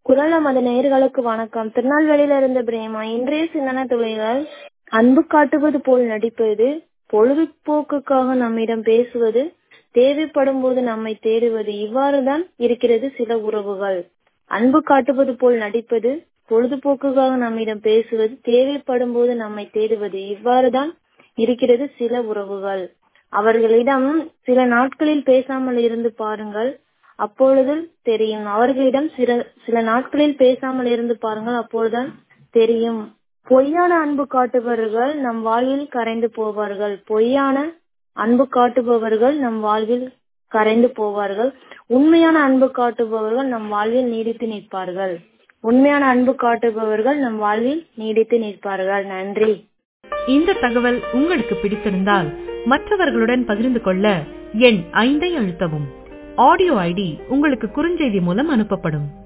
குரல் நமது நேயர்களுக்கு வணக்கம் திருநெல்வேலியில இருந்து பிரேமா இன்றைய சிந்தனை துளிகள் அன்பு காட்டுவது போல் நடிப்பது பொழுதுபோக்குக்காக நம்மிடம் பேசுவது தேவைப்படும் போது நம்மை தேடுவது இவ்வாறுதான் இருக்கிறது சில உறவுகள் அன்பு காட்டுவது போல் நடிப்பது பொழுதுபோக்குக்காக நம்மிடம் பேசுவது தேவைப்படும் போது நம்மை தேடுவது இவ்வாறுதான் இருக்கிறது சில உறவுகள் அவர்களிடம் சில நாட்களில் பேசாமல் இருந்து பாருங்கள் அப்பொழுது தெரியும் அவர்களிடம் சில சில நாட்களில் பேசாமல் இருந்து பாருங்கள் அப்பொழுதுதான் தெரியும் பொய்யான அன்பு காட்டுபவர்கள் நம் வாழ்வில் கரைந்து போவார்கள் பொய்யான அன்பு காட்டுபவர்கள் நம் வாழ்வில் கரைந்து போவார்கள் உண்மையான அன்பு காட்டுபவர்கள் நம் வாழ்வில் நீடித்து நிற்பார்கள் உண்மையான அன்பு காட்டுபவர்கள் நம் வாழ்வில் நீடித்து நிற்பார்கள் நன்றி இந்த தகவல் உங்களுக்கு பிடித்திருந்தால் மற்றவர்களுடன் பகிர்ந்து கொள்ள எண் ஐந்தை அழுத்தவும் ஆடியோ ஐடி உங்களுக்கு குறுஞ்செய்தி மூலம் அனுப்பப்படும்